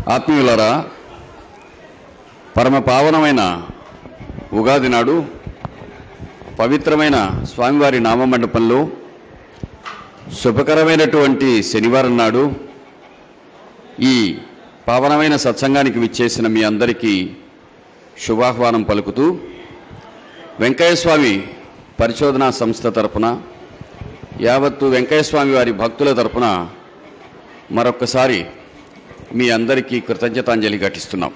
ఆత్మీయులరా పరమ పావనమైన ఉగాది నాడు పవిత్రమైన స్వామివారి నామమండపంలో శుభకరమైనటువంటి శనివారం నాడు ఈ పావనమైన సత్సంగానికి విచ్చేసిన మీ అందరికీ శుభాహ్వానం పలుకుతూ వెంకయ్యస్వామి పరిశోధనా సంస్థ తరపున యావత్తు వెంకయ్యస్వామి వారి భక్తుల తరపున మరొక్కసారి మీ అందరికీ కృతజ్ఞతాంజలి ఘటిస్తున్నాం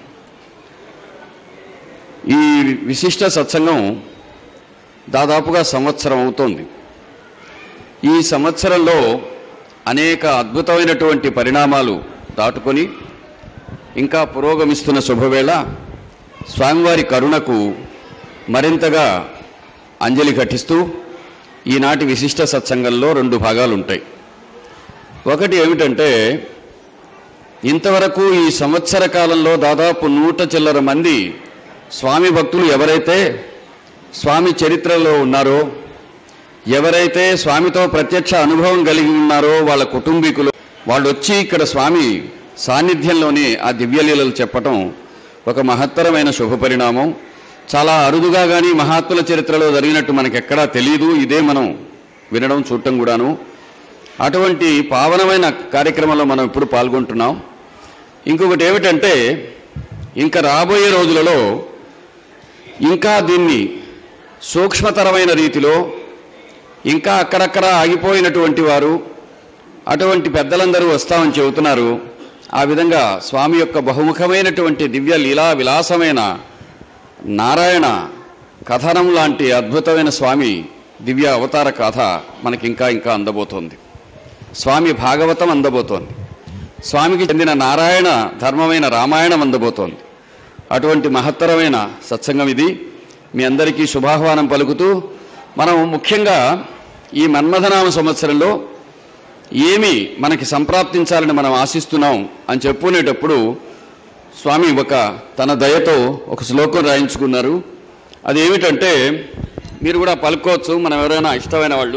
ఈ విశిష్ట సత్సంగం దాదాపుగా సంవత్సరం అవుతోంది ఈ సంవత్సరంలో అనేక అద్భుతమైనటువంటి పరిణామాలు దాటుకొని ఇంకా పురోగమిస్తున్న శుభవేళ స్వామివారి కరుణకు మరింతగా అంజలి ఘటిస్తూ ఈనాటి విశిష్ట సత్సంగంలో రెండు భాగాలు ఉంటాయి ఒకటి ఏమిటంటే ఇంతవరకు ఈ సంవత్సర కాలంలో దాదాపు నూట చిల్లర మంది స్వామి భక్తులు ఎవరైతే స్వామి చరిత్రలో ఉన్నారో ఎవరైతే స్వామితో ప్రత్యక్ష అనుభవం కలిగి ఉన్నారో వాళ్ళ కుటుంబీకులు వాళ్ళు వచ్చి ఇక్కడ స్వామి సాన్నిధ్యంలోనే ఆ దివ్యలీలలు చెప్పటం ఒక మహత్తరమైన శుభ పరిణామం చాలా అరుదుగా కానీ మహాత్ముల చరిత్రలో జరిగినట్టు మనకెక్కడా తెలియదు ఇదే మనం వినడం చూడటం కూడాను అటువంటి పావనమైన కార్యక్రమంలో మనం ఇప్పుడు పాల్గొంటున్నాం ఇంకొకటి ఏమిటంటే ఇంకా రాబోయే రోజులలో ఇంకా దీన్ని సూక్ష్మతరమైన రీతిలో ఇంకా అక్కడక్కడ ఆగిపోయినటువంటి వారు అటువంటి పెద్దలందరూ వస్తామని చెబుతున్నారు ఆ విధంగా స్వామి యొక్క బహుముఖమైనటువంటి దివ్య లీలా విలాసమైన నారాయణ కథనం లాంటి అద్భుతమైన స్వామి దివ్య అవతార కథ మనకి ఇంకా ఇంకా అందబోతోంది స్వామి భాగవతం అందబోతోంది స్వామికి చెందిన నారాయణ ధర్మమైన రామాయణం అందబోతోంది అటువంటి మహత్తరమైన సత్సంగం ఇది మీ అందరికీ శుభాహ్వానం పలుకుతూ మనం ముఖ్యంగా ఈ మన్మథనామ సంవత్సరంలో ఏమి మనకి సంప్రాప్తించాలని మనం ఆశిస్తున్నాం అని చెప్పుకునేటప్పుడు స్వామి ఒక తన దయతో ఒక శ్లోకం రాయించుకున్నారు అది ఏమిటంటే మీరు కూడా పలుకోవచ్చు మనం ఎవరైనా ఇష్టమైన వాళ్ళు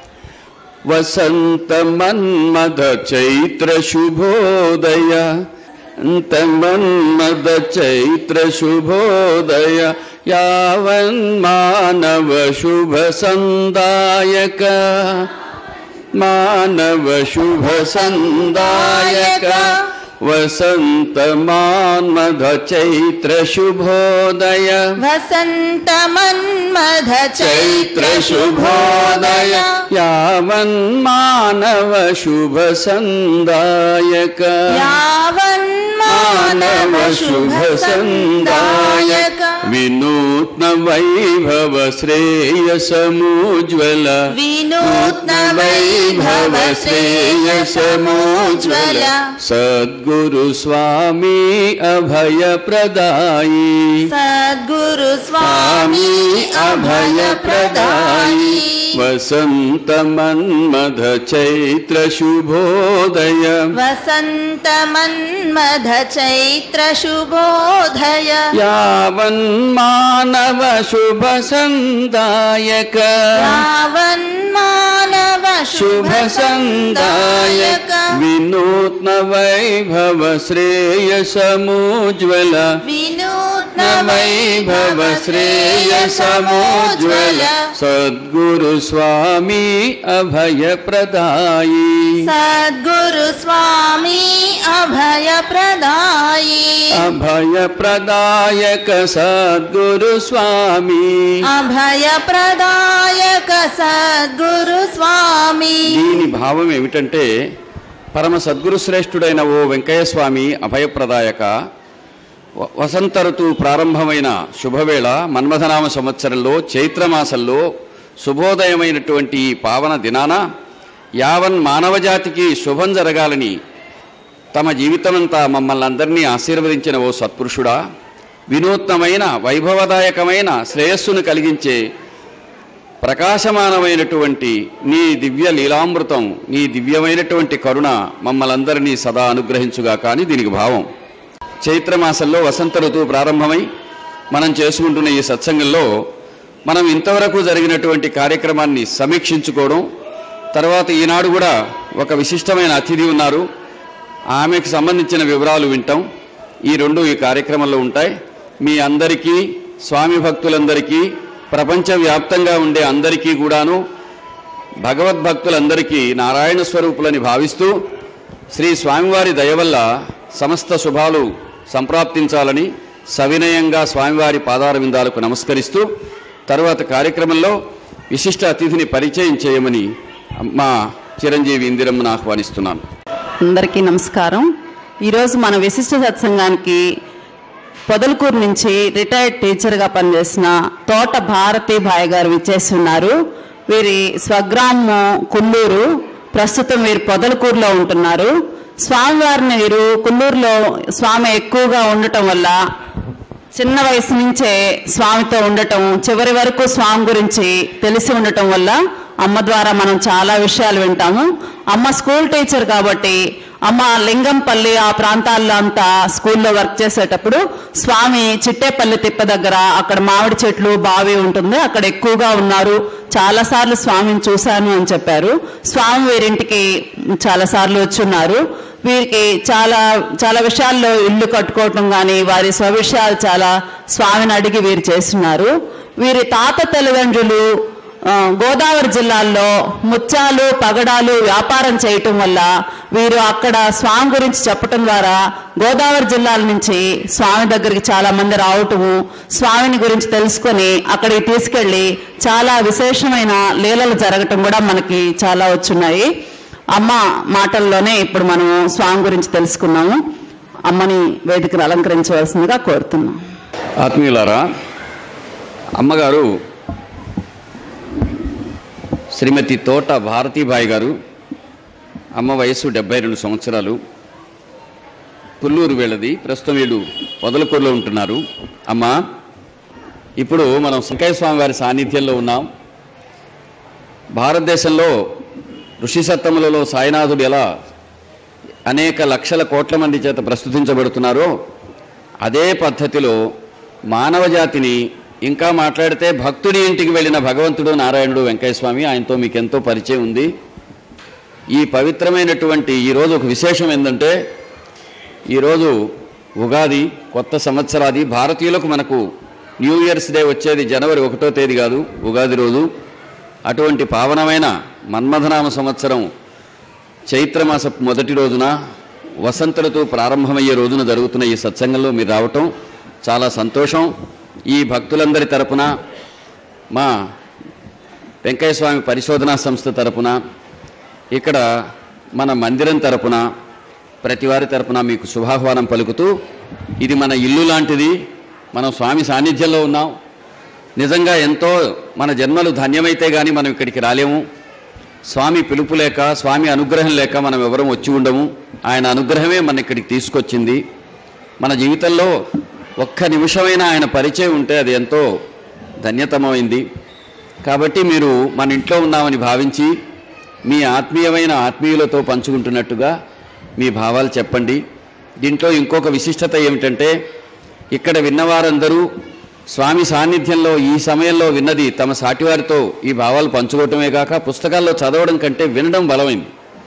వసంత మన్మద చైత్ర శుభోదయ అంత మన్మద చైత్ర శుభోదయ యావన్ మానవ శుభ సందాయక మానవ శుభ సందాయక వసంత మాన్మద చైత్ర శుభోదయ వసంత మన్మథ చైత్ర శుభోదయ యావన్ మానవ శుభ సందాయక యావన్ మానవ శుభ సందాయక వినూత్న వైభవ శ్రేయసముజ్వల వినూత్న వైభవ శ్రేయసముజ్వల సద్గురు స్వామి అభయ ప్రదాయి సద్గురు స్వామి అభయ ప్రదాయి వసంత మన్మథ చైత్ర శుభోదయ వసంత మన్మథ చైత్ర శుభోదయ యావన్ మానవ శుభ సందాయక యావన్ మానవ శుభ సందాయక వినూత్న వైభవ శ్రేయసముజ్వల వినూత్న వైభవ శ్రేయసముజ్వల సద్గురు స్వామి అభయ ప్రదాయి సద్గురు స్వామి అభయ ప్రదాయి అభయ ప్రదాయక సద్గురు స్వామి అభయ ప్రదాయక సద్గురు స్వామి దీని భావం ఏమిటంటే పరమ సద్గురు శ్రేష్ఠుడైన ఓ వెంకయ్య స్వామి అభయప్రదాయక వ- వసంత ఋతువు ప్రారంభమైన శుభవేళ మన్మథనామ సంవత్సరంలో చైత్రమాసంలో శుభోదయమైనటువంటి ఈ పావన దినాన యావన్ మానవజాతికి శుభం జరగాలని తమ జీవితమంతా మమ్మల్ని అందరినీ ఆశీర్వదించిన ఓ సత్పురుషుడా వినూత్నమైన వైభవదాయకమైన శ్రేయస్సును కలిగించే ప్రకాశమానమైనటువంటి నీ దివ్య లీలామృతం నీ దివ్యమైనటువంటి కరుణ మమ్మలందరినీ సదా అనుగ్రహించుగా కానీ దీనికి భావం చైత్రమాసంలో వసంత ఋతువు ప్రారంభమై మనం చేసుకుంటున్న ఈ సత్సంగంలో మనం ఇంతవరకు జరిగినటువంటి కార్యక్రమాన్ని సమీక్షించుకోవడం తర్వాత ఈనాడు కూడా ఒక విశిష్టమైన అతిథి ఉన్నారు ఆమెకు సంబంధించిన వివరాలు వింటాం ఈ రెండు ఈ కార్యక్రమంలో ఉంటాయి మీ అందరికీ స్వామి భక్తులందరికీ ప్రపంచవ్యాప్తంగా ఉండే అందరికీ కూడాను భగవద్భక్తులందరికీ నారాయణ స్వరూపులని భావిస్తూ శ్రీ స్వామివారి దయ వల్ల సమస్త శుభాలు సంప్రాప్తించాలని సవినయంగా స్వామివారి పాదార విందాలకు నమస్కరిస్తూ తరువాత కార్యక్రమంలో విశిష్ట అతిథిని పరిచయం చేయమని మా చిరంజీవి ఇందిరమ్మను ఆహ్వానిస్తున్నాను అందరికీ నమస్కారం ఈరోజు మన విశిష్ట సత్సంగానికి పొదలకూరు నుంచి రిటైర్డ్ టీచర్గా పనిచేసిన తోట భారతి భాయ్ గారు విచ్చేస్తున్నారు వీరి స్వగ్రామం కుల్లూరు ప్రస్తుతం వీరు పొదలకూరులో ఉంటున్నారు స్వామివారిని వీరు కుల్లూరులో స్వామి ఎక్కువగా ఉండటం వల్ల చిన్న వయసు నుంచే స్వామితో ఉండటం చివరి వరకు స్వామి గురించి తెలిసి ఉండటం వల్ల అమ్మ ద్వారా మనం చాలా విషయాలు వింటాము అమ్మ స్కూల్ టీచర్ కాబట్టి అమ్మ లింగంపల్లి ఆ ప్రాంతాల్లో అంతా స్కూల్లో వర్క్ చేసేటప్పుడు స్వామి చిట్టేపల్లి తిప్ప దగ్గర అక్కడ మామిడి చెట్లు బావి ఉంటుంది అక్కడ ఎక్కువగా ఉన్నారు చాలాసార్లు స్వామిని చూశాను అని చెప్పారు స్వామి వీరింటికి చాలాసార్లు వచ్చున్నారు వీరికి చాలా చాలా విషయాల్లో ఇల్లు కట్టుకోవటం కానీ వారి స్వవిషయాలు చాలా స్వామిని అడిగి వీరు చేస్తున్నారు వీరి తాత తల్లిదండ్రులు ఆ, గోదావరి జిల్లాల్లో ముత్యాలు పగడాలు వ్యాపారం చేయటం వల్ల వీరు అక్కడ స్వామి గురించి చెప్పటం ద్వారా గోదావరి జిల్లాల నుంచి స్వామి దగ్గరికి చాలా మంది రావటము స్వామిని గురించి తెలుసుకొని అక్కడికి తీసుకెళ్లి చాలా విశేషమైన లీలలు జరగటం కూడా మనకి చాలా వచ్చున్నాయి అమ్మ మాటల్లోనే ఇప్పుడు మనం స్వామి గురించి తెలుసుకున్నాము అమ్మని వేదికను అలంకరించవలసిందిగా కోరుతున్నాం ఆత్మీయులారా అమ్మగారు శ్రీమతి తోట భారతీబాయి గారు అమ్మ వయస్సు డెబ్బై రెండు సంవత్సరాలు పుల్లూరు వీళ్ళది ప్రస్తుతం వీళ్ళు పొదలకూరులో ఉంటున్నారు అమ్మ ఇప్పుడు మనం శంకయ్య స్వామి వారి సాన్నిధ్యంలో ఉన్నాం భారతదేశంలో ఋషి సత్తములలో సాయినాథుడు ఎలా అనేక లక్షల కోట్ల మంది చేత ప్రస్తుతించబడుతున్నారో అదే పద్ధతిలో మానవ జాతిని ఇంకా మాట్లాడితే భక్తుడి ఇంటికి వెళ్ళిన భగవంతుడు నారాయణుడు వెంకయ్యస్వామి ఆయనతో మీకు ఎంతో పరిచయం ఉంది ఈ పవిత్రమైనటువంటి ఈరోజు ఒక విశేషం ఏంటంటే ఈరోజు ఉగాది కొత్త సంవత్సరాది భారతీయులకు మనకు న్యూ ఇయర్స్ డే వచ్చేది జనవరి ఒకటో తేదీ కాదు ఉగాది రోజు అటువంటి పావనమైన మన్మథనామ సంవత్సరం చైత్రమాస మొదటి రోజున వసంత ఋతువు ప్రారంభమయ్యే రోజున జరుగుతున్న ఈ సత్సంగంలో మీరు రావటం చాలా సంతోషం ఈ భక్తులందరి తరపున మా వెంకయ్య స్వామి పరిశోధనా సంస్థ తరపున ఇక్కడ మన మందిరం తరపున ప్రతి వారి తరపున మీకు శుభాహ్వానం పలుకుతూ ఇది మన ఇల్లు లాంటిది మనం స్వామి సాన్నిధ్యంలో ఉన్నాం నిజంగా ఎంతో మన జన్మలు ధన్యమైతే కానీ మనం ఇక్కడికి రాలేము స్వామి పిలుపు లేక స్వామి అనుగ్రహం లేక మనం ఎవరం వచ్చి ఉండము ఆయన అనుగ్రహమే మన ఇక్కడికి తీసుకొచ్చింది మన జీవితంలో ఒక్క నిమిషమైనా ఆయన పరిచయం ఉంటే అది ఎంతో ధన్యతమైంది కాబట్టి మీరు మన ఇంట్లో ఉన్నామని భావించి మీ ఆత్మీయమైన ఆత్మీయులతో పంచుకుంటున్నట్టుగా మీ భావాలు చెప్పండి దీంట్లో ఇంకొక విశిష్టత ఏమిటంటే ఇక్కడ విన్నవారందరూ స్వామి సాన్నిధ్యంలో ఈ సమయంలో విన్నది తమ సాటివారితో ఈ భావాలు పంచుకోవటమే కాక పుస్తకాల్లో చదవడం కంటే వినడం బలమైంది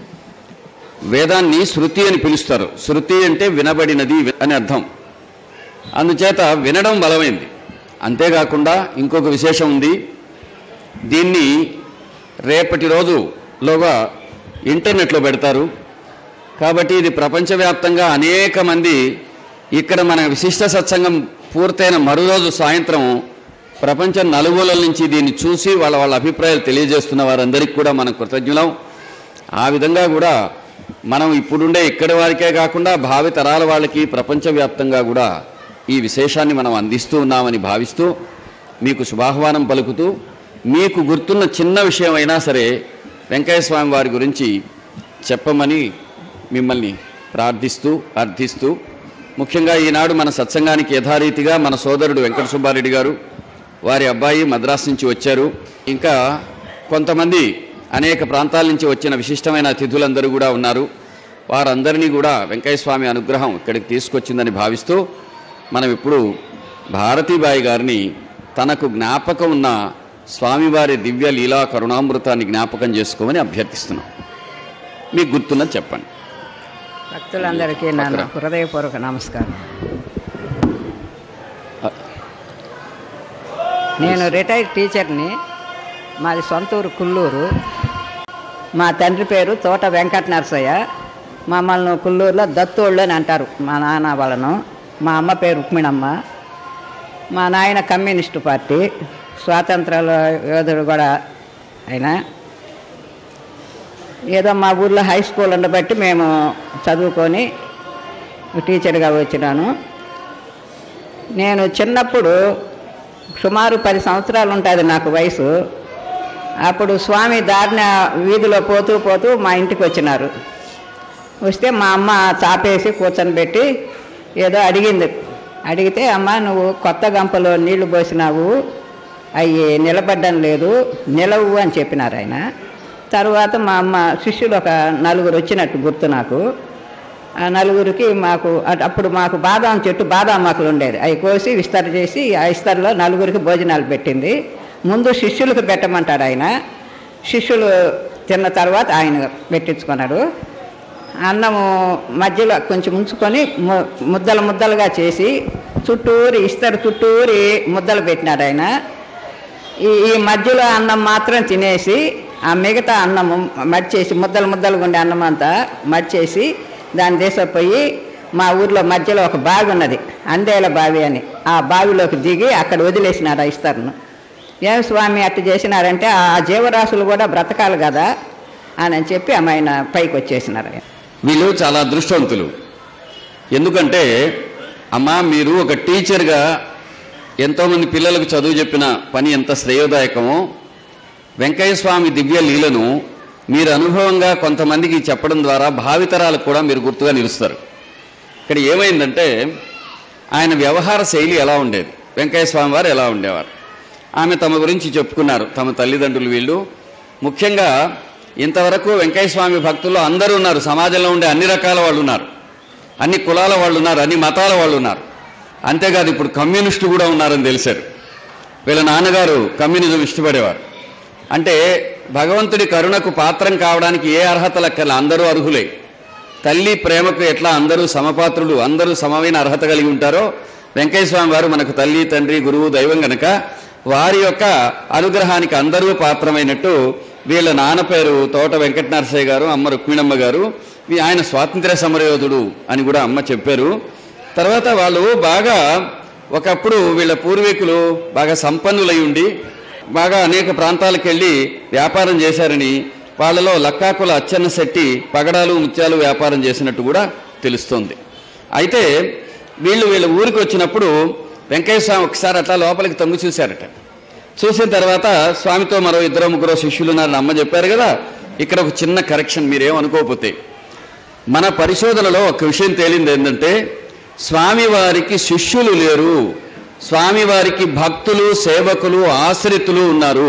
వేదాన్ని శృతి అని పిలుస్తారు శృతి అంటే వినబడినది అని అర్థం అందుచేత వినడం బలమైంది అంతేకాకుండా ఇంకొక విశేషం ఉంది దీన్ని రేపటి రోజులోగా ఇంటర్నెట్లో పెడతారు కాబట్టి ఇది ప్రపంచవ్యాప్తంగా అనేక మంది ఇక్కడ మన విశిష్ట సత్సంగం పూర్తయిన మరో రోజు సాయంత్రం ప్రపంచం నలుమూలల నుంచి దీన్ని చూసి వాళ్ళ వాళ్ళ అభిప్రాయాలు తెలియజేస్తున్న వారందరికీ కూడా మనం కృతజ్ఞులం ఆ విధంగా కూడా మనం ఇప్పుడుండే ఇక్కడి వారికే కాకుండా భావి తరాల వాళ్ళకి ప్రపంచవ్యాప్తంగా కూడా ఈ విశేషాన్ని మనం అందిస్తూ ఉన్నామని భావిస్తూ మీకు శుభాహ్వానం పలుకుతూ మీకు గుర్తున్న చిన్న విషయం అయినా సరే వెంకయ్య స్వామి వారి గురించి చెప్పమని మిమ్మల్ని ప్రార్థిస్తూ అర్థిస్తూ ముఖ్యంగా ఈనాడు మన సత్సంగానికి యథారీతిగా మన సోదరుడు వెంకట సుబ్బారెడ్డి గారు వారి అబ్బాయి మద్రాసు నుంచి వచ్చారు ఇంకా కొంతమంది అనేక ప్రాంతాల నుంచి వచ్చిన విశిష్టమైన అతిథులందరూ కూడా ఉన్నారు వారందరినీ కూడా వెంకయ్య స్వామి అనుగ్రహం ఇక్కడికి తీసుకొచ్చిందని భావిస్తూ మనం ఇప్పుడు భారతీబాయి గారిని తనకు జ్ఞాపకం ఉన్న స్వామివారి దివ్య లీలా కరుణామృతాన్ని జ్ఞాపకం చేసుకోమని అభ్యర్థిస్తున్నాం మీకు గుర్తున్నది చెప్పండి భక్తులందరికీ నా హృదయపూర్వక నమస్కారం నేను రిటైర్డ్ టీచర్ని మాది సొంత ఊరు కుల్లూరు మా తండ్రి పేరు తోట వెంకట నరసయ్య మమ్మల్ని కుల్లూరులో దత్తోళ్ళు అని అంటారు మా నాన్న వాళ్ళను మా అమ్మ పేరు రుక్మిణమ్మ మా నాయన కమ్యూనిస్టు పార్టీ స్వాతంత్ర యోధుడు కూడా ఆయన ఏదో మా ఊర్లో హై స్కూల్ ఉండబట్టి మేము చదువుకొని టీచర్గా వచ్చినాను నేను చిన్నప్పుడు సుమారు పది సంవత్సరాలు ఉంటుంది నాకు వయసు అప్పుడు స్వామి దారిన వీధిలో పోతూ పోతూ మా ఇంటికి వచ్చినారు వస్తే మా అమ్మ చాపేసి కూర్చొని పెట్టి ఏదో అడిగింది అడిగితే అమ్మ నువ్వు కొత్త గంపలో నీళ్లు పోసినావు అవి నిలబడ్డం లేదు నిలవు అని చెప్పినారు ఆయన తర్వాత మా అమ్మ శిష్యులు ఒక నలుగురు వచ్చినట్టు గుర్తు నాకు ఆ నలుగురికి మాకు అట్- అప్పుడు మాకు బాదాం చెట్టు బాదాం ఆకులు ఉండేది అవి కోసి విస్తర చేసి ఆ విస్తరలో నలుగురికి భోజనాలు పెట్టింది ముందు శిష్యులకు పెట్టమంటాడు ఆయన శిష్యులు తిన్న తర్వాత ఆయన పెట్టించుకున్నాడు అన్నము మధ్యలో కొంచెం ఉంచుకొని ము- ముద్దలు ముద్దలుగా చేసి చుట్టూరి ఇస్తరు చుట్టూరి ముద్దలు పెట్టినాడు ఆయన ఈ ఈ మధ్యలో అన్నం మాత్రం తినేసి ఆ మిగతా అన్నము మడిచేసి ముద్దలు ముద్దలుగా ఉండే అన్నం అంతా మడిచేసి దాన్ని తీసుకుపోయి మా ఊర్లో మధ్యలో ఒక బావి ఉన్నది అందేల బావి అని ఆ బావిలోకి దిగి అక్కడ వదిలేసినారు ఆ ఇస్తరును ఏం స్వామి అట్టు చేసినారంటే ఆ జీవరాశులు కూడా బ్రతకాలి కదా అని అని చెప్పి ఆయన పైకి వచ్చేసినారు వీళ్ళు చాలా అదృష్టవంతులు ఎందుకంటే అమ్మా మీరు ఒక టీచర్గా ఎంతోమంది పిల్లలకు చదువు చెప్పిన పని ఎంత శ్రేయోదాయకమో వెంకయ్య స్వామి దివ్య లీలను మీరు అనుభవంగా కొంతమందికి చెప్పడం ద్వారా భావితరాలకు కూడా మీరు గుర్తుగా నిలుస్తారు ఇక్కడ ఏమైందంటే ఆయన వ్యవహార శైలి ఎలా ఉండేది వెంకయ్య స్వామి వారు ఎలా ఉండేవారు ఆమె తమ గురించి చెప్పుకున్నారు తమ తల్లిదండ్రులు వీళ్ళు ముఖ్యంగా ఇంతవరకు వెంకయ్య స్వామి భక్తుల్లో అందరూ ఉన్నారు సమాజంలో ఉండే అన్ని రకాల వాళ్ళు ఉన్నారు అన్ని కులాల వాళ్ళు ఉన్నారు అన్ని మతాల వాళ్ళు ఉన్నారు అంతేకాదు ఇప్పుడు కమ్యూనిస్టు కూడా ఉన్నారని తెలిసారు వీళ్ళ నాన్నగారు కమ్యూనిజం ఇష్టపడేవారు అంటే భగవంతుడి కరుణకు పాత్రం కావడానికి ఏ అర్హత లెక్కల అందరూ అర్హులే తల్లి ప్రేమకు ఎట్లా అందరూ సమపాత్రులు అందరూ సమమైన అర్హత కలిగి ఉంటారో వెంకయ్య స్వామి వారు మనకు తల్లి తండ్రి గురువు దైవం గనక వారి యొక్క అనుగ్రహానికి అందరూ పాత్రమైనట్టు వీళ్ళ నాన్న పేరు తోట వెంకట నరసయ్య గారు అమ్మ రుక్మిణమ్మ గారు వీ- ఆయన స్వాతంత్ర్య సమరయోధుడు అని కూడా అమ్మ చెప్పారు తర్వాత వాళ్ళు బాగా ఒకప్పుడు వీళ్ళ పూర్వీకులు బాగా సంపన్నులై ఉండి బాగా అనేక ప్రాంతాలకు వెళ్ళి వ్యాపారం చేశారని వాళ్ళలో లక్కాకుల అచ్చన్న శెట్టి పగడాలు ముత్యాలు వ్యాపారం చేసినట్టు కూడా తెలుస్తోంది అయితే వీళ్ళు వీళ్ళ ఊరికి వచ్చినప్పుడు వెంకయ్య స్వామి ఒకసారి అట్లా లోపలికి తొంగి చూశారట చూసిన తర్వాత స్వామితో మరో ఇద్దరు ముగ్గురు శిష్యులు ఉన్నారని అమ్మ చెప్పారు కదా ఇక్కడ ఒక చిన్న కరెక్షన్ మీరేమనుకోకపోతే మన పరిశోధనలో ఒక విషయం తేలింది ఏంటంటే స్వామివారికి శిష్యులు లేరు స్వామివారికి భక్తులు సేవకులు ఆశ్రితులు ఉన్నారు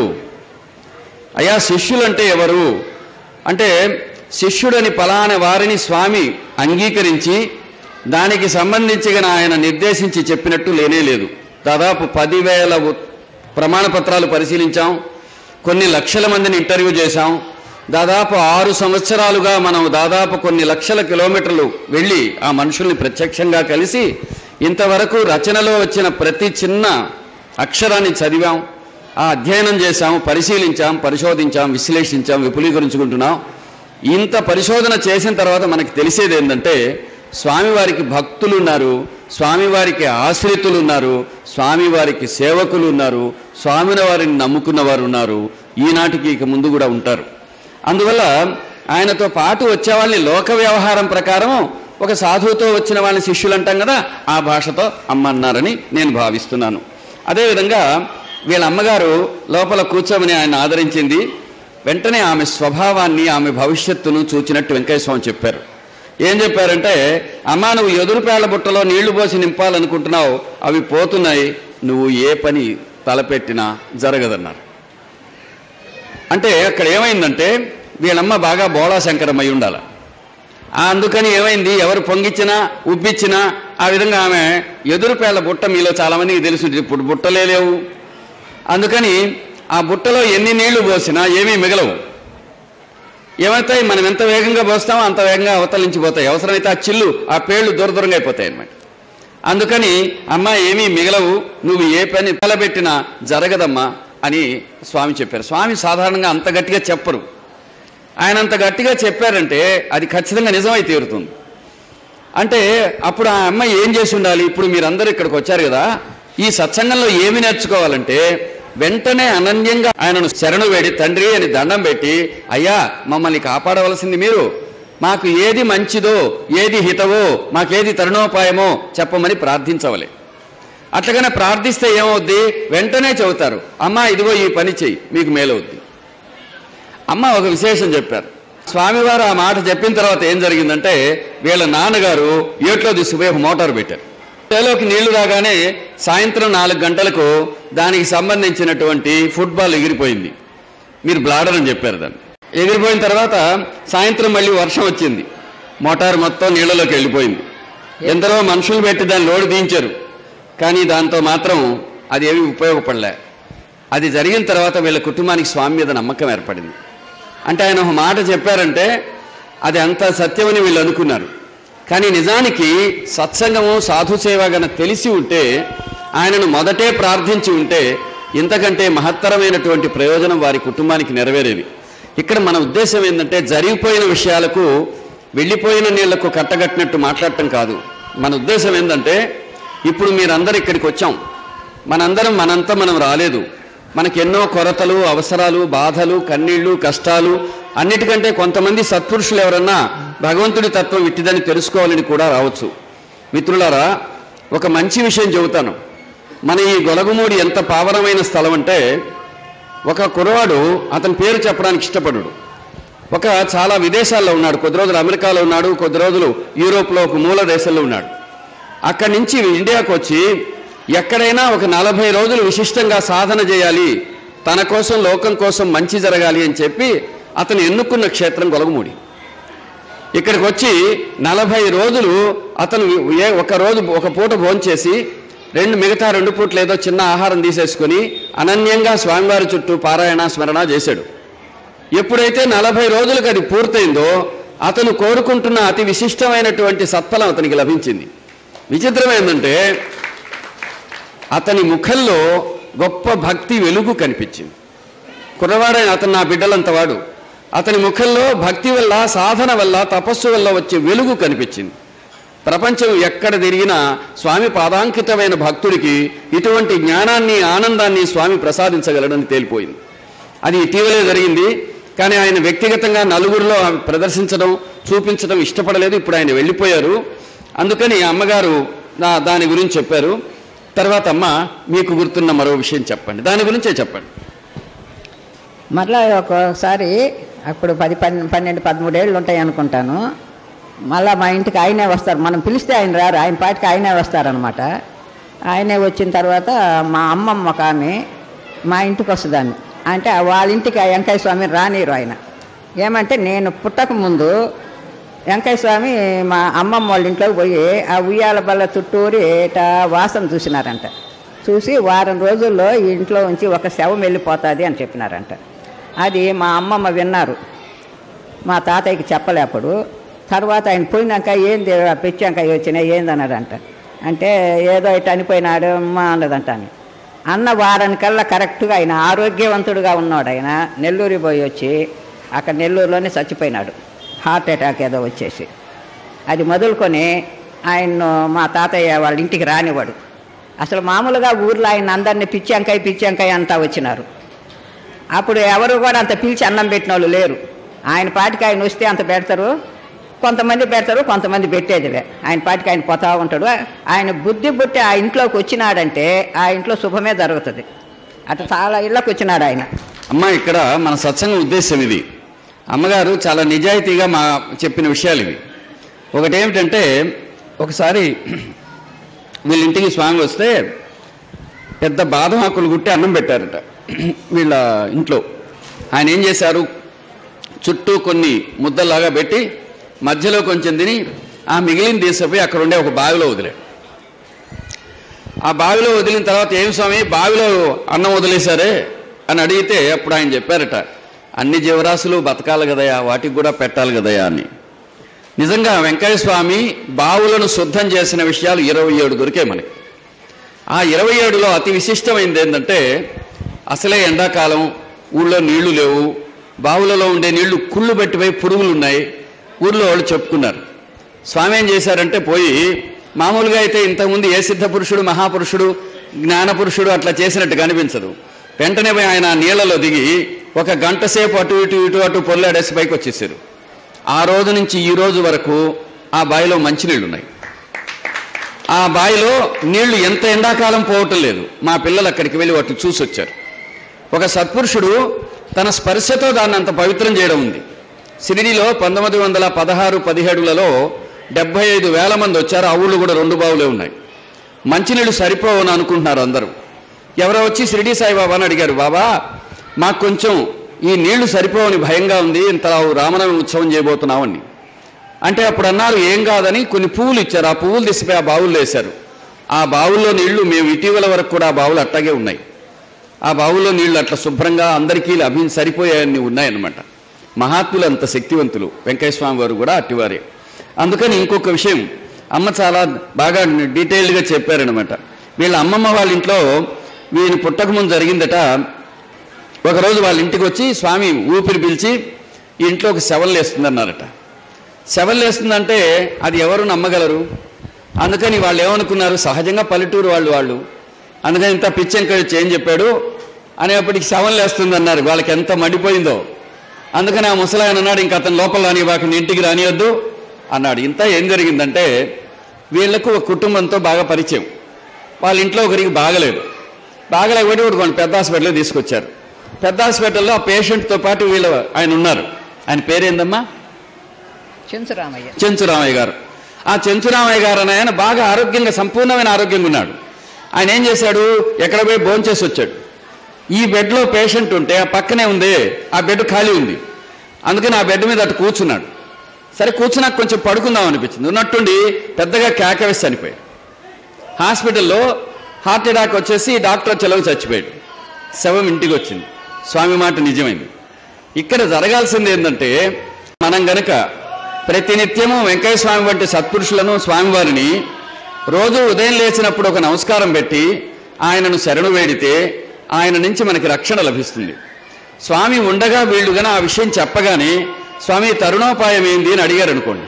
అయ్యా శిష్యులంటే ఎవరు అంటే శిష్యుడని పలానా వారిని స్వామి అంగీకరించి దానికి సంబంధించిన ఆయన నిర్దేశించి చెప్పినట్టు లేనే లేదు దాదాపు పదివేల ఉ- ప్రమాణ పత్రాలు పరిశీలించాం కొన్ని లక్షల మందిని ఇంటర్వ్యూ చేశాం దాదాపు ఆరు సంవత్సరాలుగా మనం దాదాపు కొన్ని లక్షల కిలోమీటర్లు వెళ్ళి ఆ మనుషుల్ని ప్రత్యక్షంగా కలిసి ఇంతవరకు రచనలో వచ్చిన ప్రతి చిన్న అక్షరాన్ని చదివాం ఆ అధ్యయనం చేశాం పరిశీలించాం పరిశోధించాం విశ్లేషించాం విపులీకరించుకుంటున్నాం ఇంత పరిశోధన చేసిన తర్వాత మనకి తెలిసేది ఏంటంటే స్వామివారికి భక్తులు ఉన్నారు స్వామివారికి ఆశ్రితులు ఉన్నారు స్వామివారికి సేవకులు ఉన్నారు స్వామిని వారిని నమ్ముకున్న వారు ఉన్నారు ఈనాటికి ఇక ముందు కూడా ఉంటారు అందువల్ల ఆయనతో పాటు వచ్చేవాళ్ళని లోక వ్యవహారం ప్రకారం ఒక సాధువుతో వచ్చిన వాళ్ళని శిష్యులు అంటాం కదా ఆ భాషతో అమ్మ అన్నారని నేను భావిస్తున్నాను అదేవిధంగా వీళ్ళ అమ్మగారు లోపల కూర్చోమని ఆయన ఆదరించింది వెంటనే ఆమె స్వభావాన్ని ఆమె భవిష్యత్తును చూచినట్టు వెంకయ్య స్వామి చెప్పారు ఏం చెప్పారంటే అమ్మా నువ్వు ఎదురు పేళ్ల బుట్టలో నీళ్లు పోసి నింపాలనుకుంటున్నావు అవి పోతున్నాయి నువ్వు ఏ పని తలపెట్టినా జరగదన్నారు అంటే అక్కడ ఏమైందంటే వీళ్ళమ్మ బాగా బోళా శంకరమై ఉండాలి ఆ అందుకని ఏమైంది ఎవరు పొంగిచ్చినా ఉబ్బిచ్చినా ఆ విధంగా ఆమె ఎదురు పేళ్ల బుట్ట మీలో చాలా మందికి తెలుసు ఇప్పుడు బుట్టలే లేవు అందుకని ఆ బుట్టలో ఎన్ని నీళ్లు పోసినా ఏమీ మిగలవు ఏమవుతాయి మనం ఎంత వేగంగా పోస్తామో అంత వేగంగా అవతల నుంచి పోతాయి అవసరమైతే ఆ చిల్లు ఆ పేర్లు దూర దూరంగా అయిపోతాయి అన్నమాట అందుకని అమ్మ ఏమీ మిగలవు నువ్వు ఏ పని తలబెట్టినా జరగదమ్మా అని స్వామి చెప్పారు స్వామి సాధారణంగా అంత గట్టిగా చెప్పరు ఆయన అంత గట్టిగా చెప్పారంటే అది ఖచ్చితంగా నిజమై తీరుతుంది అంటే అప్పుడు ఆ అమ్మాయి ఏం చేసి ఉండాలి ఇప్పుడు మీరందరూ ఇక్కడికి వచ్చారు కదా ఈ సత్సంగంలో ఏమి నేర్చుకోవాలంటే వెంటనే అనన్యంగా ఆయనను శరణు వేడి తండ్రి అని దండం పెట్టి అయ్యా మమ్మల్ని కాపాడవలసింది మీరు మాకు ఏది మంచిదో ఏది హితవో మాకేది తరుణోపాయమో చెప్పమని ప్రార్థించవలే అట్లగానే ప్రార్థిస్తే ఏమవుద్ది వెంటనే చెబుతారు అమ్మా ఇదిగో ఈ పని చెయ్యి మీకు మేలవుద్ది అమ్మ ఒక విశేషం చెప్పారు స్వామివారు ఆ మాట చెప్పిన తర్వాత ఏం జరిగిందంటే వీళ్ళ నాన్నగారు ఏట్లో తీసుకుపోయి ఒక మోటార్ పెట్టారు చేలోకి నీళ్లు రాగానే సాయంత్రం నాలుగు గంటలకు దానికి సంబంధించినటువంటి ఫుట్బాల్ ఎగిరిపోయింది మీరు బ్లాడర్ అని చెప్పారు దాన్ని ఎగిరిపోయిన తర్వాత సాయంత్రం మళ్ళీ వర్షం వచ్చింది మోటార్ మొత్తం నీళ్ళలోకి వెళ్ళిపోయింది ఎందరో మనుషులు పెట్టి దాన్ని లోడు దించారు కానీ దాంతో మాత్రం అది ఏమీ ఉపయోగపడలే అది జరిగిన తర్వాత వీళ్ళ కుటుంబానికి స్వామి మీద నమ్మకం ఏర్పడింది అంటే ఆయన ఒక మాట చెప్పారంటే అది అంత సత్యమని వీళ్ళు అనుకున్నారు కానీ నిజానికి సత్సంగము సాధు సేవ గన తెలిసి ఉంటే ఆయనను మొదటే ప్రార్థించి ఉంటే ఇంతకంటే మహత్తరమైనటువంటి ప్రయోజనం వారి కుటుంబానికి నెరవేరేది ఇక్కడ మన ఉద్దేశం ఏంటంటే జరిగిపోయిన విషయాలకు వెళ్ళిపోయిన నీళ్లకు కట్టగట్టినట్టు మాట్లాడటం కాదు మన ఉద్దేశం ఏంటంటే ఇప్పుడు మీరందరూ ఇక్కడికి వచ్చాం మనందరం మనంతా మనం రాలేదు మనకి ఎన్నో కొరతలు అవసరాలు బాధలు కన్నీళ్లు కష్టాలు అన్నిటికంటే కొంతమంది సత్పురుషులు ఎవరన్నా భగవంతుడి తత్వం ఇట్టిదని తెలుసుకోవాలని కూడా రావచ్చు మిత్రులారా ఒక మంచి విషయం చెబుతాను మన ఈ గొలగమూడి ఎంత పావనమైన స్థలం అంటే ఒక కురవాడు అతని పేరు చెప్పడానికి ఇష్టపడు ఒక చాలా విదేశాల్లో ఉన్నాడు కొద్ది రోజులు అమెరికాలో ఉన్నాడు కొద్ది రోజులు యూరోప్లో ఒక మూల దేశంలో ఉన్నాడు అక్కడి నుంచి ఇండియాకు వచ్చి ఎక్కడైనా ఒక నలభై రోజులు విశిష్టంగా సాధన చేయాలి తన కోసం లోకం కోసం మంచి జరగాలి అని చెప్పి అతను ఎన్నుకున్న క్షేత్రం గొలగమూడి ఇక్కడికి వచ్చి నలభై రోజులు అతను ఏ ఒక రోజు ఒక పూట భోంచేసి రెండు మిగతా రెండు పూటలు ఏదో చిన్న ఆహారం తీసేసుకొని అనన్యంగా స్వామివారి చుట్టూ పారాయణ స్మరణ చేశాడు ఎప్పుడైతే నలభై రోజులకు అది పూర్తయిందో అతను కోరుకుంటున్న అతి విశిష్టమైనటువంటి సత్ఫలం అతనికి లభించింది విచిత్రం ఏంటంటే అతని ముఖంలో గొప్ప భక్తి వెలుగు కనిపించింది కుర్రవాడైన అతను నా బిడ్డలంత వాడు అతని ముఖంలో భక్తి వల్ల సాధన వల్ల తపస్సు వల్ల వచ్చే వెలుగు కనిపించింది ప్రపంచం ఎక్కడ తిరిగినా స్వామి పాదాంకితమైన భక్తుడికి ఇటువంటి జ్ఞానాన్ని ఆనందాన్ని స్వామి ప్రసాదించగలడని తేలిపోయింది అది ఇటీవలే జరిగింది కానీ ఆయన వ్యక్తిగతంగా నలుగురిలో ప్రదర్శించడం చూపించడం ఇష్టపడలేదు ఇప్పుడు ఆయన వెళ్ళిపోయారు అందుకని అమ్మగారు నా దాని గురించి చెప్పారు తర్వాత అమ్మ మీకు గుర్తున్న మరో విషయం చెప్పండి దాని గురించే చెప్పండి మరలా ఒకసారి అప్పుడు పది పన్నె పన్నెండు పదమూడేళ్ళు ఉంటాయి అనుకుంటాను మళ్ళా మా ఇంటికి ఆయనే వస్తారు మనం పిలిస్తే ఆయన రారు ఆయన పాటికి ఆయనే వస్తారనమాట ఆయనే వచ్చిన తర్వాత మా అమ్మమ్మ ఒక ఆమె మా ఇంటికి వస్తుందాన్ని అంటే వాళ్ళ ఇంటికి ఆ వెంకయ్య స్వామి రానిరు ఆయన ఏమంటే నేను పుట్టక ముందు వెంకయ్య స్వామి మా అమ్మమ్మ వాళ్ళ ఇంట్లోకి పోయి ఆ ఉయ్యాల బల్ల చుట్టూరి ఇటా వాసన చూసినారంట చూసి వారం రోజుల్లో ఈ ఇంట్లో ఉంచి ఒక శవం వెళ్ళిపోతుంది అని చెప్పినారంట అది మా అమ్మమ్మ విన్నారు మా తాతయ్యకి చెప్పలే అప్పుడు తర్వాత ఆయన పోయినాక ఏంది ఆ పెచ్చాక వచ్చినాయి ఏంది అన్నాడంట అంటే ఏదో ఇటు అనిపోయినాడు అమ్మ అన్నదంట అని అన్న వారానికల్లా కరెక్ట్గా ఆయన ఆరోగ్యవంతుడుగా ఉన్నాడు ఆయన నెల్లూరు పోయి వచ్చి అక్కడ నెల్లూరులోనే చచ్చిపోయినాడు హార్ట్ అటాక్ ఏదో వచ్చేసి అది మొదలుకొని ఆయన మా తాతయ్య వాళ్ళ ఇంటికి రానివాడు అసలు మామూలుగా ఊర్లో ఆయన అందరినీ పిచ్చాంకాయ పిచ్చాంకాయ అంతా వచ్చినారు అప్పుడు ఎవరు కూడా అంత పిలిచి అన్నం పెట్టిన వాళ్ళు లేరు ఆయన పాటికి ఆయన వస్తే అంత పెడతారు కొంతమంది పెడతారు కొంతమంది పెట్టేదిలే ఆయన పాటికి ఆయన పోతా ఉంటాడు ఆయన బుద్ధి బుట్టి ఆ ఇంట్లోకి వచ్చినాడంటే ఆ ఇంట్లో శుభమే జరుగుతుంది అట్లా చాలా ఇళ్ళకి వచ్చినాడు ఆయన అమ్మ ఇక్కడ మన సత్సంగం ఉద్దేశం ఇది అమ్మగారు చాలా నిజాయితీగా మా చెప్పిన విషయాలు ఇవి ఒకటి ఏమిటంటే ఒకసారి వీళ్ళ ఇంటికి స్వామి వస్తే పెద్ద బాదం ఆకులు గుట్టి అన్నం పెట్టారట వీళ్ళ ఇంట్లో ఆయన ఏం చేశారు చుట్టూ కొన్ని ముద్దలాగా పెట్టి మధ్యలో కొంచెం తిని ఆ మిగిలిన తీసుకుపోయి అక్కడ ఉండే ఒక బావిలో వదిలాడు ఆ బావిలో వదిలిన తర్వాత ఏం స్వామి బావిలో అన్నం వదిలేశారే అని అడిగితే అప్పుడు ఆయన చెప్పారట అన్ని జీవరాశులు బతకాలి కదయా వాటికి కూడా పెట్టాలి కదయా అని నిజంగా వెంకయ్య స్వామి బావులను శుద్ధం చేసిన విషయాలు ఇరవై ఏడు దొరికాయి మనకి ఆ ఇరవై ఏడులో అతి విశిష్టమైనది ఏంటంటే అసలే ఎండాకాలం ఊళ్ళో నీళ్లు లేవు బావులలో ఉండే నీళ్లు కుళ్ళు పట్టిపోయి పురుగులు ఉన్నాయి ఊర్లో వాళ్ళు చెప్పుకున్నారు స్వామి ఏం చేశారంటే పోయి మామూలుగా అయితే ఇంతకుముందు ఏ సిద్ధ పురుషుడు మహాపురుషుడు జ్ఞాన పురుషుడు అట్లా చేసినట్టు కనిపించదు వెంటనే పోయి ఆయన ఆ నీళ్లలో దిగి ఒక గంట సేపు అటు ఇటు ఇటు అటు పొల్లాడేసి పైకి వచ్చేసారు ఆ రోజు నుంచి ఈ రోజు వరకు ఆ బావిలో మంచినీళ్ళు ఉన్నాయి ఆ బావిలో నీళ్లు ఎంత ఎండాకాలం పోవటం లేదు మా పిల్లలు అక్కడికి వెళ్ళి వాటిని చూసి వచ్చారు ఒక సత్పురుషుడు తన స్పర్శతో దాన్ని అంత పవిత్రం చేయడం ఉంది సిరిడిలో పంతొమ్మిది వందల పదహారు పదిహేడులలో డెబ్బై ఐదు వేల మంది వచ్చారు ఆ ఊళ్ళు కూడా రెండు బావులే ఉన్నాయి మంచినీళ్ళు సరిపోవని అనుకుంటున్నారు అందరూ ఎవరో వచ్చి షిరిడి సాయిబాబా అని అడిగారు బాబా మాకు కొంచెం ఈ నీళ్లు సరిపోవని భయంగా ఉంది ఇంత రామనవమి ఉత్సవం చేయబోతున్నామని అంటే అప్పుడు అన్నారు ఏం కాదని కొన్ని పువ్వులు ఇచ్చారు ఆ పువ్వులు తీసిపోయి ఆ బావుల్లో వేశారు ఆ బావుల్లో నీళ్లు మేము ఇటీవల వరకు కూడా ఆ బావులు అట్టాగే ఉన్నాయి ఆ బావుల్లో నీళ్లు అట్లా శుభ్రంగా అందరికీ అభి సరిపోయాయని ఉన్నాయన్నమాట మహాత్ములు అంత శక్తివంతులు వెంకయ్య స్వామి వారు కూడా అట్టివారే అందుకని ఇంకొక విషయం అమ్మ చాలా బాగా డీటెయిల్డ్గా చెప్పారనమాట వీళ్ళ అమ్మమ్మ వాళ్ళ ఇంట్లో వీని పుట్టకముందు జరిగిందట ఒకరోజు వాళ్ళ ఇంటికి వచ్చి స్వామి ఊపిరి పిలిచి ఈ ఇంట్లో ఒక శవల్ వేస్తుందన్నారట శవల్ వేస్తుందంటే అది ఎవరు నమ్మగలరు అందుకని వాళ్ళు ఏమనుకున్నారు సహజంగా పల్లెటూరు వాళ్ళు వాళ్ళు అందుకని ఇంత పిచ్చెంక ఏం చెప్పాడు అనేప్పటికి శవం లేస్తుంది అన్నారు వాళ్ళకి ఎంత మండిపోయిందో అందుకని ఆ ముసలాయన అన్నాడు ఇంక అతను లోపల రాని వాకిని ఇంటికి రానియొద్దు అన్నాడు ఇంత ఏం జరిగిందంటే వీళ్లకు ఒక కుటుంబంతో బాగా పరిచయం వాళ్ళ ఇంట్లో ఒకరికి బాగలేదు బాగలేకపోతే ఒకటి కొన్ని పెద్ద హాస్పిటల్లో తీసుకొచ్చారు పెద్ద హాస్పిటల్లో ఆ పేషెంట్తో పాటు వీళ్ళు ఆయన ఉన్నారు ఆయన పేరేందమ్మా చించురామయ్య చెంచురామయ్య గారు ఆ చెంచురామయ్య గారు అనే ఆయన బాగా ఆరోగ్యంగా సంపూర్ణమైన ఆరోగ్యంగా ఉన్నాడు ఆయన ఏం చేశాడు ఎక్కడ పోయి భోంచేసి వచ్చాడు ఈ బెడ్లో పేషెంట్ ఉంటే ఆ పక్కనే ఉంది ఆ బెడ్ ఖాళీ ఉంది అందుకని ఆ బెడ్ మీద అటు కూర్చున్నాడు సరే కూర్చున్నాక కొంచెం పడుకుందాం అనిపించింది ఉన్నట్టుండి పెద్దగా కేక వేసి చనిపోయాడు హాస్పిటల్లో హార్ట్ అటాక్ వచ్చేసి డాక్టర్ చెలవు చచ్చిపోయాడు శవం ఇంటికి వచ్చింది స్వామి మాట నిజమైంది ఇక్కడ జరగాల్సింది ఏంటంటే మనం గనక ప్రతినిత్యము వెంకయ్య స్వామి వంటి సత్పురుషులను స్వామివారిని రోజు ఉదయం లేచినప్పుడు ఒక నమస్కారం పెట్టి ఆయనను శరణు వేడితే ఆయన నుంచి మనకి రక్షణ లభిస్తుంది స్వామి ఉండగా వీళ్ళు గన ఆ విషయం చెప్పగానే స్వామి తరుణోపాయం ఏంది అని అడిగారు అనుకోండి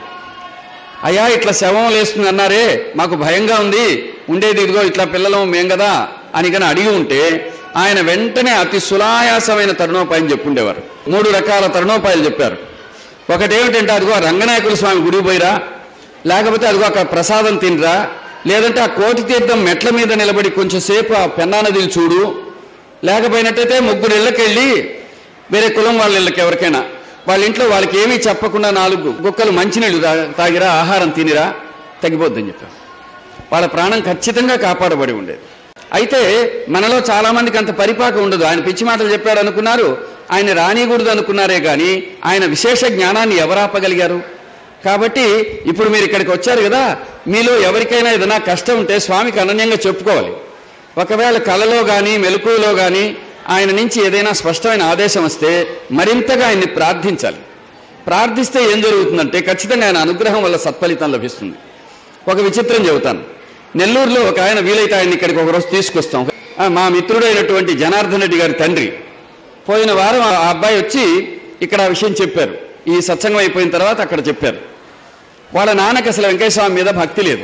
అయ్యా ఇట్లా శవం లేస్తుంది అన్నారే మాకు భయంగా ఉంది ఉండేది ఇదిగో ఇట్లా పిల్లలం మేం కదా అని కనుక అడిగి ఉంటే ఆయన వెంటనే అతి సులాయాసమైన తరుణోపాయం చెప్పుండేవారు మూడు రకాల తరుణోపాయాలు చెప్పారు ఒకటేమిటంటే అదిగో ఆ రంగనాయకుల స్వామి గుడికి పోయిరా లేకపోతే అదిగో అక్కడ ప్రసాదం తినరా లేదంటే ఆ కోటి తీర్థం మెట్ల మీద నిలబడి కొంచెం సేపు ఆ పెన్నా నదిని చూడు లేకపోయినట్టయితే ముగ్గురు ఇళ్ళకెళ్ళి వేరే కులం వాళ్ళ ఇళ్ళకి ఎవరికైనా వాళ్ళ ఇంట్లో వాళ్ళకి ఏమీ చెప్పకుండా నాలుగు గుక్కలు మంచినీళ్ళు తా- తాగిరా ఆహారం తినిరా తగ్గిపోద్దని చెప్పారు వాళ్ళ ప్రాణం ఖచ్చితంగా కాపాడబడి ఉండేది అయితే మనలో చాలా మందికి అంత పరిపాక ఉండదు ఆయన పిచ్చి మాటలు చెప్పాడు అనుకున్నారు ఆయన రానికూడదు అనుకున్నారే కానీ ఆయన విశేష జ్ఞానాన్ని ఎవరు ఆపగలిగారు కాబట్టి ఇప్పుడు మీరు ఇక్కడికి వచ్చారు కదా మీలో ఎవరికైనా ఏదైనా కష్టం ఉంటే స్వామికి అనన్యంగా చెప్పుకోవాలి ఒకవేళ కలలో కానీ మెలకువలో కానీ ఆయన నుంచి ఏదైనా స్పష్టమైన ఆదేశం వస్తే మరింతగా ఆయన్ని ప్రార్థించాలి ప్రార్థిస్తే ఏం జరుగుతుందంటే ఖచ్చితంగా ఆయన అనుగ్రహం వల్ల సత్ఫలితం లభిస్తుంది ఒక విచిత్రం చెబుతాను నెల్లూరులో ఒక ఆయన వీలైతే ఆయన ఇక్కడికి ఒక రోజు తీసుకొస్తాం ఆ, మా మిత్రుడైనటువంటి జనార్దన్ రెడ్డి గారి తండ్రి పోయిన వారం ఆ అబ్బాయి వచ్చి ఇక్కడ ఆ విషయం చెప్పారు ఈ సత్సంగం అయిపోయిన తర్వాత అక్కడ చెప్పారు వాళ్ళ నాన్నకి అసలు వెంకటస్వామి మీద భక్తి లేదు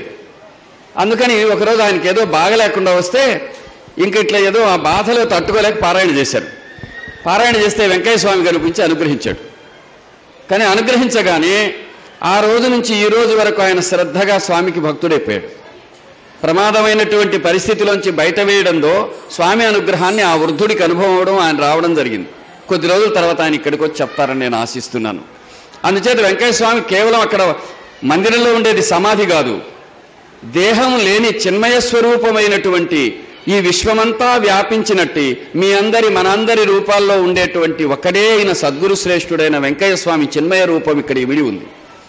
అందుకని ఒకరోజు ఆయనకి ఏదో బాగలేకుండా వస్తే ఇంక ఇట్లా ఏదో ఆ బాధలో తట్టుకోలేక పారాయణ చేశారు పారాయణ చేస్తే వెంకయ్య స్వామి కనిపించి అనుగ్రహించాడు కానీ అనుగ్రహించగానే ఆ రోజు నుంచి ఈ రోజు వరకు ఆయన శ్రద్ధగా స్వామికి భక్తుడైపోయాడు ప్రమాదమైనటువంటి పరిస్థితిలోంచి బయట వేయడంలో స్వామి అనుగ్రహాన్ని ఆ వృద్ధుడికి అనుభవం అవడం ఆయన రావడం జరిగింది కొద్ది రోజుల తర్వాత ఆయన ఇక్కడికి వచ్చి చెప్తారని నేను ఆశిస్తున్నాను అందుచేత వెంకయ్య స్వామి కేవలం అక్కడ మందిరంలో ఉండేది సమాధి కాదు దేహం లేని చిన్మయ స్వరూపమైనటువంటి ఈ విశ్వమంతా వ్యాపించినట్టి మీ అందరి మనందరి రూపాల్లో ఉండేటువంటి ఒకడే అయిన సద్గురు శ్రేష్ఠుడైన వెంకయ్య స్వామి చిన్మయ రూపం ఇక్కడ ఇవిడి ఉంది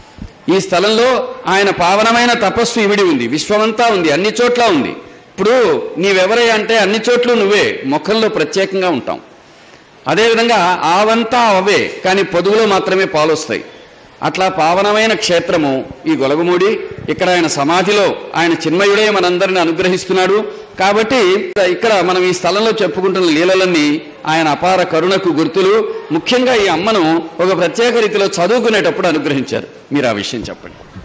ఈ స్థలంలో ఆయన పావనమైన తపస్సు ఇవిడి ఉంది విశ్వమంతా ఉంది అన్ని చోట్ల ఉంది ఇప్పుడు నీవెవరై అంటే అన్ని చోట్ల నువ్వే ముఖంలో ప్రత్యేకంగా ఉంటాం అదేవిధంగా ఆవంతా అవే కానీ పొదుగులో మాత్రమే పాలు వస్తాయి అట్లా పావనమైన క్షేత్రము ఈ గొలగమూడి ఇక్కడ ఆయన సమాధిలో ఆయన చిన్మయుడే మనందరిని అనుగ్రహిస్తున్నాడు కాబట్టి ఇక్కడ మనం ఈ స్థలంలో చెప్పుకుంటున్న లీలలన్నీ ఆయన అపార కరుణకు గుర్తులు ముఖ్యంగా ఈ అమ్మను ఒక ప్రత్యేక రీతిలో చదువుకునేటప్పుడు అనుగ్రహించారు మీరు ఆ విషయం చెప్పండి